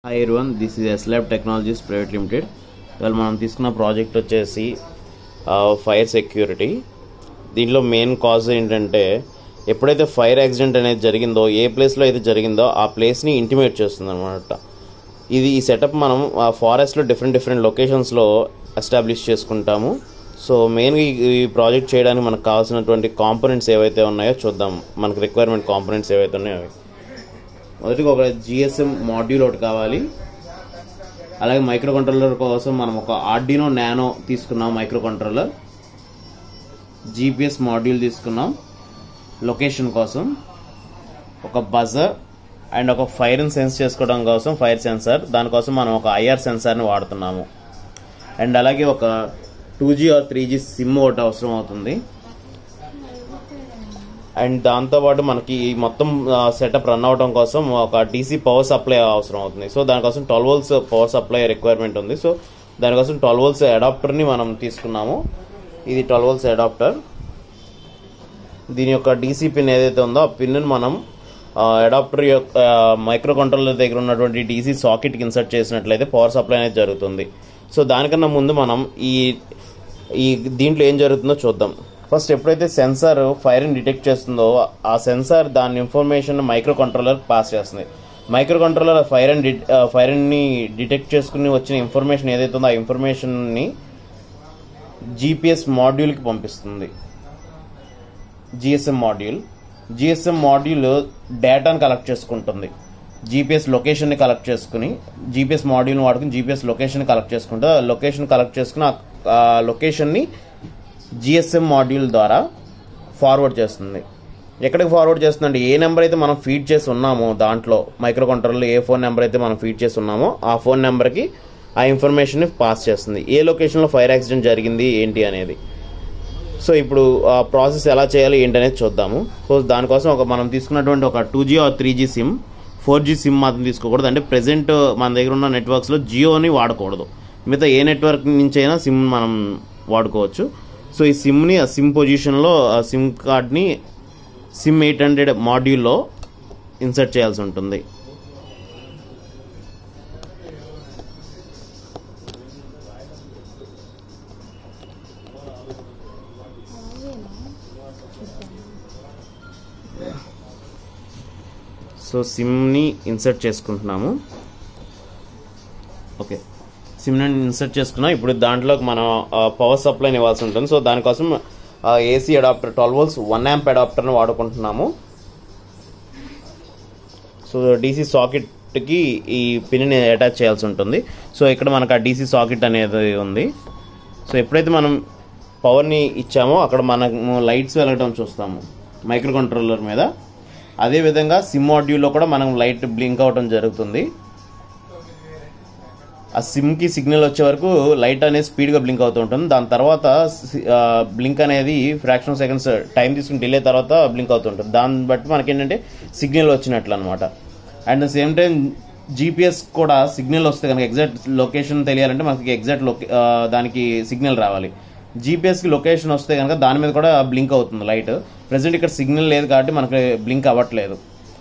hi one this is ఎస్లాబ్ technologies private limited ఇవాళ మనం తీసుకున్న ప్రాజెక్ట్ వచ్చేసి ఫైర్ సెక్యూరిటీ దీంట్లో మెయిన్ కాజ్ ఏంటంటే ఎప్పుడైతే ఫైర్ యాక్సిడెంట్ అనేది జరిగిందో ఏ ప్లేస్లో అయితే జరిగిందో ఆ ప్లేస్ని ఇంటిమేట్ చేస్తుంది అనమాట ఇది ఈ సెటప్ మనం ఫారెస్ట్లో డిఫరెంట్ డిఫరెంట్ లొకేషన్స్లో ఎస్టాబ్లిష్ చేసుకుంటాము సో మెయిన్గా ఈ ప్రాజెక్ట్ చేయడానికి మనకు కావాల్సినటువంటి కాంపోనెంట్స్ ఏవైతే ఉన్నాయో చూద్దాం మనకు రిక్వైర్మెంట్ కాంపోనెంట్స్ ఏవైతే ఉన్నాయో అవి మొదటిగా ఒక జిఎస్ఎం మాడ్యూల్ ఒకటి కావాలి అలాగే మైక్రో కంట్రోలర్ కోసం మనం ఒక ఆర్డినో నానో తీసుకున్నాం మైక్రో కంట్రోలర్ జీపీఎస్ మాడ్యూల్ తీసుకున్నాం లొకేషన్ కోసం ఒక బజర్ అండ్ ఒక ఫైర్ని సెన్స్ చేసుకోవడం కోసం ఫైర్ సెన్సార్ దానికోసం మనం ఒక ఐఆర్ సెన్సార్ని వాడుతున్నాము అండ్ అలాగే ఒక two G or three G SIM ఒకటి అవసరం అవుతుంది అండ్ దాంతోపాటు మనకి ఈ మొత్తం సెటప్ రన్ అవడం కోసం ఒక డీసీ పవర్ సప్లై అవసరం అవుతుంది సో దానికోసం twelve volts power supply requirement ఉంది సో దానికోసం ట్వెల్వ్ వోల్స్ అడాప్టర్ని మనం తీసుకున్నాము ఇది ట్వెల్వ్ వోల్స్ అడాప్టర్ దీని యొక్క డీసీ పిన్ ఏదైతే ఉందో ఆ పిన్ని మనం అడాప్టర్ యొక్క మైక్రో కంట్రోలర్ దగ్గర ఉన్నటువంటి డీసీ సాకెట్కి ఇన్సర్ట్ చేసినట్లయితే పవర్ సప్లై అనేది జరుగుతుంది సో దానికన్నా ముందు మనం ఈ ఈ దీంట్లో ఏం జరుగుతుందో చూద్దాం ఫస్ట్ ఎప్పుడైతే సెన్సార్ ఫైర్ని డిటెక్ట్ చేస్తుందో ఆ సెన్సార్ దాని ఇన్ఫర్మేషన్ మైక్రో కంట్రోలర్ పాస్ చేస్తుంది మైక్రో కంట్రోలర్ ఫైర్ అండ్ ఫైర్ని డిటెక్ట్ చేసుకుని వచ్చిన ఇన్ఫర్మేషన్ ఏదైతే ఉందో ఆ ఇన్ఫర్మేషన్ని జీపీఎస్ మాడ్యూల్కి పంపిస్తుంది జిఎస్ఎం మాడ్యూల్ జిఎస్ఎం మాడ్యూల్ డేటాను కలెక్ట్ చేసుకుంటుంది జీపీఎస్ లొకేషన్ని కలెక్ట్ చేసుకుని జీపీఎస్ మాడ్యూల్ని వాడుకుని జీపీఎస్ లొకేషన్ కలెక్ట్ చేసుకుంటే ఆ లొకేషన్ కలెక్ట్ చేసుకుని ఆ లొకేషన్ని జిఎస్ఎం మాడ్యూల్ ద్వారా ఫార్వర్డ్ చేస్తుంది ఎక్కడికి ఫార్వర్డ్ చేస్తుందంటే ఏ నెంబర్ అయితే మనం ఫీడ్ చేసి ఉన్నామో దాంట్లో మైక్రో కంట్రోల్లో ఏ ఫోన్ నెంబర్ అయితే మనం ఫీడ్ చేసి ఉన్నామో ఆ ఫోన్ నెంబర్కి ఆ ఇన్ఫర్మేషన్ని పాస్ చేస్తుంది ఏ లొకేషన్లో ఫైర్ యాక్సిడెంట్ జరిగింది ఏంటి అనేది సో ఇప్పుడు ఆ ప్రాసెస్ ఎలా చేయాలి ఏంటనేది చూద్దాము సో దానికోసం ఒక మనం తీసుకున్నటువంటి ఒక two G or three G SIM four G SIM మాత్రం తీసుకోకూడదు అంటే ప్రెజెంట్ మన దగ్గర ఉన్న నెట్వర్క్స్లో జియోని వాడకూడదు మిగతా ఏ నెట్వర్క్ నుంచి అయినా సిమ్ మనం వాడుకోవచ్చు సో ఈ సిమ్ని ఆ సిమ్ పొజిషన్లో ఆ సిమ్ కార్డ్ని సిమ్ ఎయిట్ హండ్రెడ్ మాడ్యూల్లో ఇన్సర్ట్ చేయాల్సి ఉంటుంది సో సిమ్ని ఇన్సర్ట్ చేసుకుంటున్నాము ఓకే సిమ్ని ఇన్సర్ట్ చేసుకున్నాం ఇప్పుడు దాంట్లోకి మనం పవర్ సప్లైని ఇవ్వాల్సి ఉంటుంది సో దానికోసం AC adapter twelve volts one amp అడాప్టర్ని వాడుకుంటున్నాము సో డీసీ సాకెట్కి ఈ పిన్ని అటాచ్ చేయాల్సి ఉంటుంది సో ఇక్కడ మనకు ఆ డీసీ సాకెట్ అనేది ఉంది సో ఎప్పుడైతే మనం పవర్ని ఇచ్చామో అక్కడ మనము లైట్స్ వెళ్ళడం చూస్తాము మైక్రో కంట్రోలర్ మీద అదేవిధంగా సిమ్ మాడ్యూల్లో కూడా మనం లైట్ బ్లింక్ అవడం జరుగుతుంది ఆ సిమ్కి సిగ్నల్ వచ్చే వరకు లైట్ అనేది స్పీడ్గా బ్లింక్ అవుతూ ఉంటుంది దాని తర్వాత బ్లింక్ అనేది ఫ్రాక్షన్ సెకండ్స్ టైం తీసుకుని డిలే తర్వాత బ్లింక్ అవుతుంటుంది దాన్ని బట్టి మనకి ఏంటంటే సిగ్నల్ వచ్చినట్లు అనమాట అండ్ సేమ్ టైం జీపీఎస్ కూడా సిగ్నల్ వస్తే కనుక ఎగ్జాక్ట్ లొకేషన్ తెలియాలంటే మనకి ఎగ్జాక్ట్ లొకే దానికి సిగ్నల్ రావాలి జీపీఎస్కి లొకేషన్ వస్తే కనుక దాని మీద కూడా బ్లింక్ అవుతుంది లైట్ ప్రజెంట్ ఇక్కడ సిగ్నల్ లేదు కాబట్టి మనకి బ్లింక్ అవ్వట్లేదు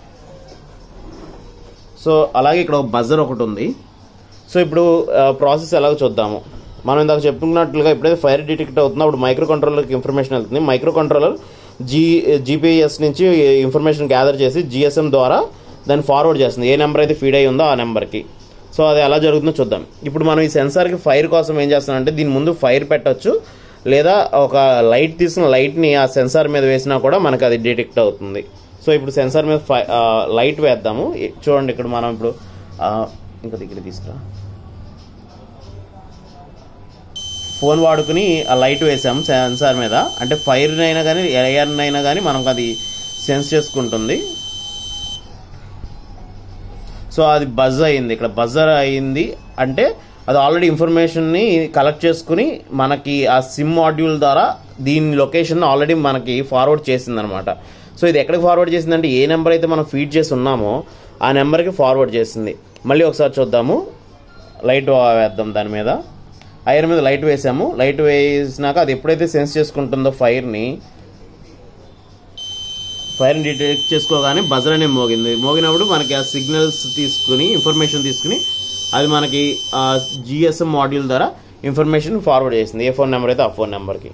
సో అలాగే ఇక్కడ ఒక బజర్ ఒకటి ఉంది సో ఇప్పుడు ప్రాసెస్ ఎలాగో చూద్దాము మనం ఇందాక చెప్పుకున్నట్లుగా ఎప్పుడైతే ఫైర్ డిటెక్ట్ అవుతుందో అప్పుడు మైక్రో కంట్రోలర్కి ఇన్ఫర్మేషన్ వెళ్తుంది మైక్రో కంట్రోలర్ జీ జీపీఎస్ నుంచి ఇన్ఫర్మేషన్ గ్యాదర్ చేసి జిఎస్ఎం ద్వారా దాన్ని ఫార్వర్డ్ చేస్తుంది ఏ నెంబర్ అయితే ఫీడ్ అయి ఉందో ఆ నెంబర్కి సో అది ఎలా జరుగుతుందో చూద్దాం ఇప్పుడు మనం ఈ సెన్సార్కి ఫైర్ కోసం ఏం చేస్తామంటే దీని ముందు ఫైర్ పెట్టచ్చు లేదా ఒక లైట్ తీసుకున్న లైట్ని ఆ సెన్సార్ మీద వేసినా కూడా మనకు అది డిటెక్ట్ అవుతుంది సో ఇప్పుడు సెన్సార్ మీద లైట్ వేద్దాము చూడండి ఇక్కడ మనం ఇప్పుడు ఇంకా దగ్గర తీసుకురా ఫోన్ వాడుకుని ఆ లైట్ వేసాము సెన్సార్ మీద అంటే ఫైర్ అయినా కానీ ఎయిర్ అయినా కానీ మనకు అది సెన్స్ చేసుకుంటుంది సో అది బజ్ అయింది ఇక్కడ బజర్ అయింది అంటే అది ఆల్రెడీ ఇన్ఫర్మేషన్ని కలెక్ట్ చేసుకుని మనకి ఆ సిమ్ మాడ్యూల్ ద్వారా దీని లొకేషన్ ఆల్రెడీ మనకి ఫార్వర్డ్ చేసిందనమాట సో ఇది ఎక్కడికి ఫార్వర్డ్ చేసిందంటే ఏ నెంబర్ అయితే మనం ఫీడ్ చేసి ఉన్నామో ఆ నెంబర్కి ఫార్వర్డ్ చేసింది మళ్ళీ ఒకసారి చూద్దాము లైట్ వేద్దాం దాని మీద ఐర్ మీద లైట్ వేసాము లైట్ వేసినాక అది ఎప్పుడైతే సెన్స్ చేసుకుంటుందో ఫైర్ని ఫైర్ డిటెక్ట్ చేసుకోగానే బజర్ అనే మోగింది మోగినప్పుడు మనకి ఆ సిగ్నల్స్ తీసుకుని ఇన్ఫర్మేషన్ తీసుకుని అది మనకి ఆ జిఎస్ఎం మాడ్యూల్ ద్వారా ఇన్ఫర్మేషన్ ఫార్వర్డ్ చేసింది ఏ ఫోన్ నెంబర్ అయితే ఆ ఫోన్ నెంబర్కి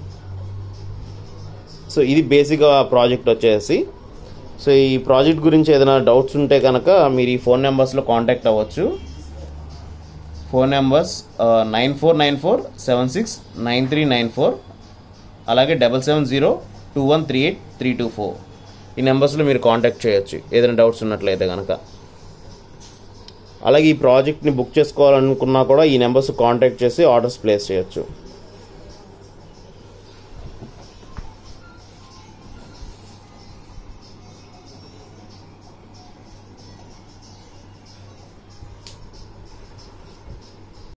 సో ఇది బేసిక్ ప్రాజెక్ట్ వచ్చేసి సో ఈ ప్రాజెక్ట్ గురించి ఏదైనా డౌట్స్ ఉంటే కనుక మీరు ఈ ఫోన్ నెంబర్స్లో కాంటాక్ట్ అవ్వచ్చు phone numbers nine four nine four seven six nine three nine four అలాగే double seven zero two one three eight three two four ఈ నెంబర్స్లో మీరు కాంటాక్ట్ చేయొచ్చు ఏదైనా డౌట్స్ ఉన్నట్లయితే కనుక అలాగే ఈ ప్రాజెక్ట్ని బుక్ చేసుకోవాలనుకున్నా కూడా ఈ నెంబర్స్ కాంటాక్ట్ చేసి ఆర్డర్స్ ప్లేస్ చేయొచ్చు